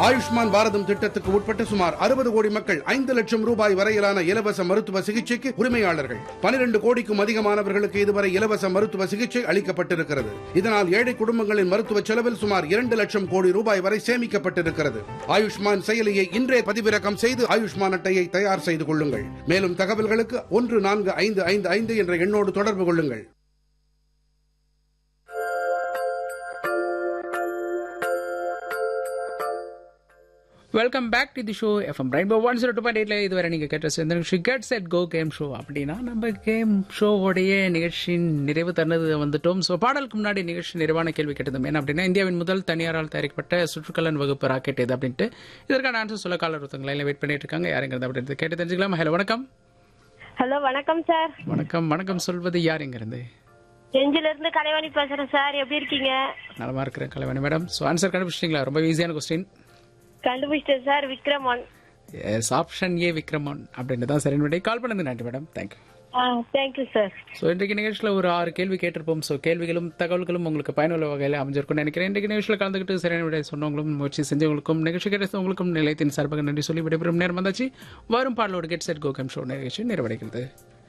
ஆயுஷ்மான் பாரதம் திட்டத்துக்கு உட்பட்ட சுமார் அறுபது கோடி மக்கள் ஐந்து லட்சம் ரூபாய் வரையிலான இலவச மருத்துவ சிகிச்சைக்கு உரிமையாளர்கள் பனிரெண்டு கோடிக்கும் அதிகமானவர்களுக்கு இதுவரை இலவச மருத்துவ சிகிச்சை அளிக்கப்பட்டிருக்கிறது இதனால் ஏழை குடும்பங்களின் மருத்துவ செலவில் சுமார் இரண்டு லட்சம் கோடி ரூபாய் வரை சேமிக்கப்பட்டிருக்கிறது ஆயுஷ்மான் செயலியை இன்றே பதிவிறக்கம் செய்து ஆயுஷ்மான் அட்டையை தயார் செய்து கொள்ளுங்கள் மேலும் தகவல்களுக்கு ஒன்று நான்கு ஐந்து ஐந்து ஐந்து என்ற எண்ணோடு தொடர்பு கொள்ளுங்கள் welcome back to the show FM rainbow one zero two point எயிட்ல இதுவரை நீங்க கேட்ட சேர்ந்த நிகழ்ச்சி get set go game show அப்படின்னா நம்ம கேம் ஷோவோடைய நிகழ்ச்சியின் நிறைவு தருணது வந்துட்டோம் ஸோ பாடலுக்கு முன்னாடி நிகழ்ச்சி நிறைவான கேள்வி கேட்டதும் என்ன அப்படின்னா இந்தியாவின் முதல் தனியாரால் தயாரிக்கப்பட்ட சுற்றுக்கலன் வகுப்பு ராக்கெட் எது அப்படின்ட்டு இதற்கான ஆன்சர் சொல்ல காலர் ஒருத்தவங்க லைன்ல வெயிட் பண்ணிட்டு இருக்காங்க யாருங்கிறது அப்படின்றது கேட்டு தெரிஞ்சுக்கலாம் ஹலோ வணக்கம் ஹலோ வணக்கம் சார் வணக்கம் வணக்கம் சொல்வது யார் இருந்து செஞ்சில இருந்து கலைவாணி பேசுறேன் சார் எப்படி இருக்கீங்க நலமா இருக்கிறேன் கலைவாணி மேடம் ஸோ ஆன்சர் கண்டுபிடிச்சிங்களா ரொம்ப ஈஸியான கொஸ்டின் கண்டுபிடிச்சிட்டேன் sir Vikraman yes option A Vikraman அப்படின்னு தான் சரி விடை கால் பண்ணது நன்றி madam thank you ah thank you sir so இன்றைக்கு நிகழ்ச்சியில் ஒரு ஆறு கேள்வி கேட்டிருப்போம் ஸோ கேள்விகளும் தகவல்களும் உங்களுக்கு பயனுள்ள வகையில் அமைஞ்சிருக்கும்னு நினைக்கிறேன் இன்றைக்கு நிகழ்ச்சியில் கலந்துக்கிட்டு சரியான விடை சொன்னவங்களும் முயற்சி செஞ்சவங்களுக்கும் நிகழ்ச்சி கிடைத்தவங்களுக்கும் நிலையத்தின் சார்பாக நன்றி சொல்லி விடைபெறும் நேரம் வந்தாச்சு வரும் பாடலோடு கெட் செட் கோகம் ஷோ நிகழ்ச்சி நிறைவடைகிறது